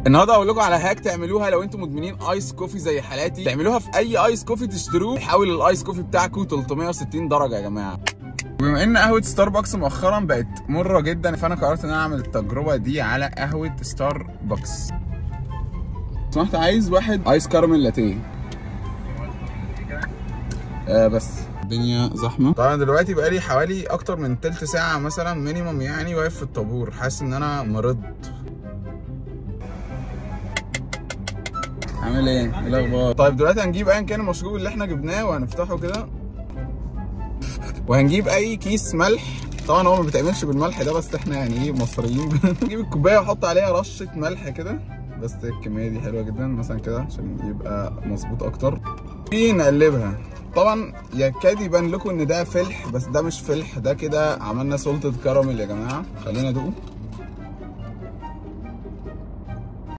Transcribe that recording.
النهارده هقول لكم على هاك تعملوها لو انتم مدمنين ايس كوفي زي حالاتي تعملوها في اي ايس كوفي تشتروه يحول الايس كوفي بتاعكم 360 درجه يا جماعه بما ان قهوه ستاربكس مؤخرا بقت مره جدا فانا قررت ان انا اعمل التجربه دي على قهوه ستاربكس سمحت عايز واحد ايس كارمل لاتيه آه بس الدنيا زحمه طبعا دلوقتي بقالي حوالي اكتر من تلت ساعه مثلا مينيمم يعني واقف في الطابور حاسس ان انا مرض عامل ايه؟ ايه الاخبار؟ طيب دلوقتي هنجيب ايا كان المشروب اللي احنا جبناه وهنفتحه كده وهنجيب اي كيس ملح طبعا هو ما بيتعملش بالملح ده بس احنا يعني ايه مصريين نجيب الكوبايه واحط عليها رشه ملح كده بس الكميه دي حلوه جدا مثلا كده عشان يبقى مظبوط اكتر نقلبها طبعا يكاد يبان لكم ان ده فلح بس ده مش فلح ده كده عملنا سلطه كراميل يا جماعه خلينا ندوقه